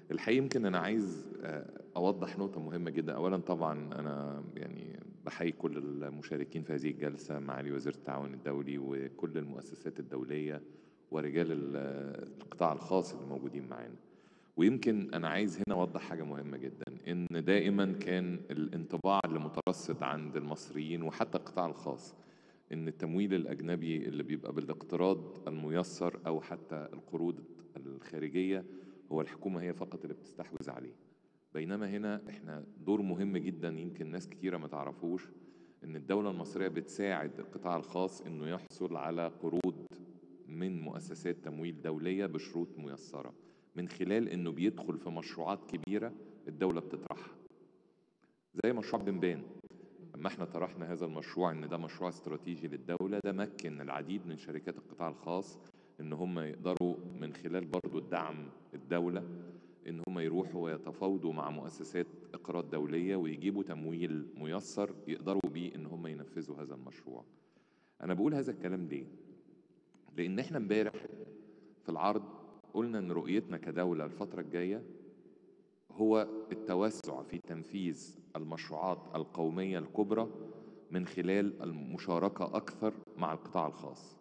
الحقيقة يمكن أنا عايز آه، أوضح نقطة مهمة جدا أولا طبعا أنا يعني بحيي كل المشاركين في هذه الجلسة معالي وزير التعاون الدولي وكل المؤسسات الدولية ورجال ال- القطاع الخاص اللي موجودين معانا ويمكن أنا عايز هنا أوضح حاجة مهمة جدا إن دائما كان الانطباع اللي مترسد عند المصريين وحتى القطاع الخاص إن التمويل الأجنبي اللي بيبقى بالاقتراض الميسر أو حتى القروض الخارجية هو الحكومة هي فقط اللي بتستحوذ عليه بينما هنا احنا دور مهم جدا يمكن ناس كتيرة ما تعرفوش ان الدولة المصرية بتساعد القطاع الخاص انه يحصل على قروض من مؤسسات تمويل دولية بشروط ميسرة من خلال انه بيدخل في مشروعات كبيرة الدولة بتطرحها زي مشروع بنبان لما احنا طرحنا هذا المشروع ان ده مشروع استراتيجي للدولة ده مكن العديد من شركات القطاع الخاص ان هم يقدروا من خلال برضو الدعم الدولة ان هم يروحوا ويتفاوضوا مع مؤسسات اقراض دولية ويجيبوا تمويل ميسر يقدروا بيه ان هم ينفذوا هذا المشروع انا بقول هذا الكلام ليه لان احنا امبارح في العرض قلنا ان رؤيتنا كدولة الفترة الجاية هو التوسع في تنفيذ المشروعات القومية الكبرى من خلال المشاركة أكثر مع القطاع الخاص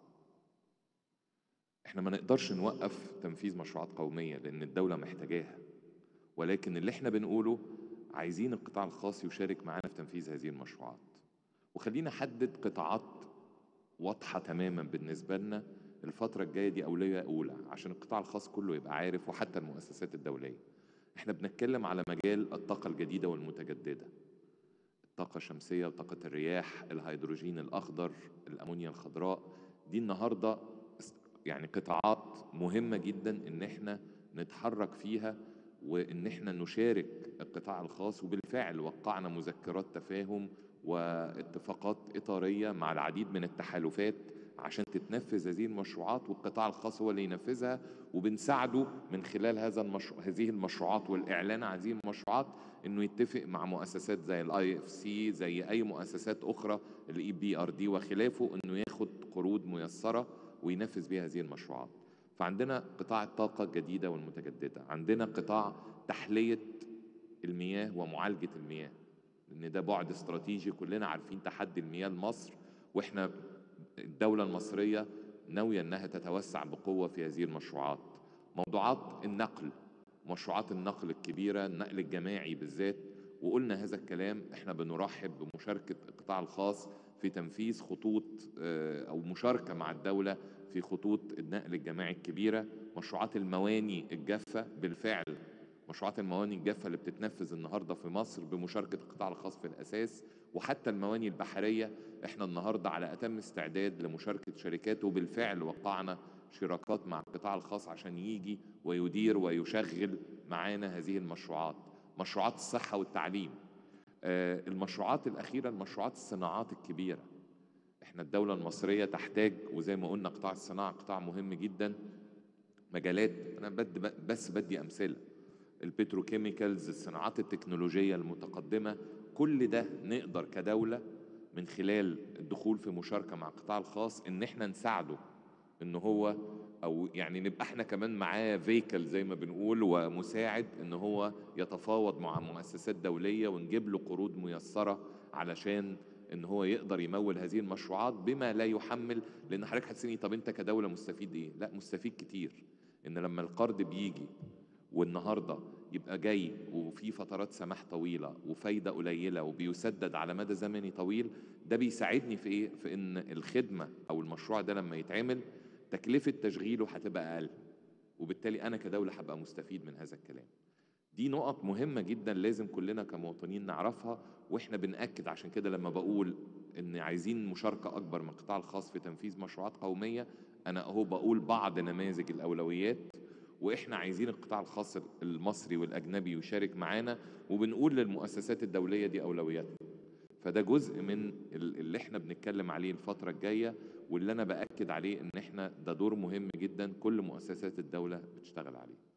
احنا ما نقدرش نوقف تنفيذ مشروعات قومية لأن الدولة محتاجاها ولكن اللي احنا بنقوله عايزين القطاع الخاص يشارك معانا في تنفيذ هذه المشروعات وخلينا نحدد قطاعات واضحة تماما بالنسبة لنا الفترة الجاية دي أولوية أولى عشان القطاع الخاص كله يبقى عارف وحتى المؤسسات الدولية احنا بنتكلم على مجال الطاقة الجديدة والمتجددة الطاقة الشمسية وطاقة الرياح الهيدروجين الأخضر الأمونيا الخضراء دي النهاردة يعني قطاعات مهمة جدا إن احنا نتحرك فيها وإن احنا نشارك القطاع الخاص وبالفعل وقعنا مذكرات تفاهم واتفاقات إطارية مع العديد من التحالفات عشان تتنفذ هذه المشروعات والقطاع الخاص هو اللي ينفذها وبنساعده من خلال هذا المشروع هذه المشروعات والاعلان عن هذه المشروعات انه يتفق مع مؤسسات زي الاي اف سي زي اي مؤسسات اخرى الاي بي ار دي وخلافه انه ياخد قروض ميسره وينفذ بها هذه المشروعات فعندنا قطاع الطاقه الجديده والمتجدده عندنا قطاع تحليه المياه ومعالجه المياه لان ده بعد استراتيجي كلنا عارفين تحدي المياه لمصر واحنا الدولة المصرية ناوية أنها تتوسع بقوة في هذه المشروعات موضوعات النقل مشروعات النقل الكبيرة النقل الجماعي بالذات وقلنا هذا الكلام احنا بنرحب بمشاركة القطاع الخاص في تنفيذ خطوط آه، أو مشاركة مع الدولة في خطوط النقل الجماعي الكبيرة مشروعات المواني الجافة بالفعل مشروعات المواني الجافة اللي بتتنفذ النهاردة في مصر بمشاركة القطاع الخاص في الأساس وحتى المواني البحرية احنا النهاردة على أتم استعداد لمشاركة شركات وبالفعل وقعنا شراكات مع القطاع الخاص عشان يجي ويدير ويشغل معانا هذه المشروعات مشروعات الصحة والتعليم آه، المشروعات الأخيرة المشروعات الصناعات الكبيرة احنا الدولة المصرية تحتاج وزي ما قلنا قطاع الصناعة قطاع مهم جدا مجالات انا بد بس بدي امثله البتروكيميكالز الصناعات التكنولوجيه المتقدمه كل ده نقدر كدوله من خلال الدخول في مشاركه مع القطاع الخاص ان احنا نساعده ان هو او يعني نبقى احنا كمان معاه فيكل زي ما بنقول ومساعد ان هو يتفاوض مع مؤسسات دوليه ونجيب له قروض ميسره علشان ان هو يقدر يمول هذه المشروعات بما لا يحمل لان حضرتك هتسالني طب انت كدوله مستفيد ايه؟ لا مستفيد كتير ان لما القرض بيجي والنهارده يبقى جاي وفي فترات سماح طويله وفايده قليله وبيسدد على مدى زمني طويل ده بيساعدني في ايه؟ في ان الخدمه او المشروع ده لما يتعمل تكلفه تشغيله هتبقى اقل وبالتالي انا كدوله هبقى مستفيد من هذا الكلام. دي نقط مهمة جدا لازم كلنا كمواطنين نعرفها واحنا بنأكد عشان كده لما بقول ان عايزين مشاركة اكبر من القطاع الخاص في تنفيذ مشروعات قومية انا اهو بقول بعض نماذج الاولويات واحنا عايزين القطاع الخاص المصري والاجنبي يشارك معانا وبنقول للمؤسسات الدولية دي اولوياتنا فده جزء من ال- اللي احنا بنتكلم عليه الفترة الجاية واللي انا بأكد عليه ان احنا ده دور مهم جدا كل مؤسسات الدولة بتشتغل عليه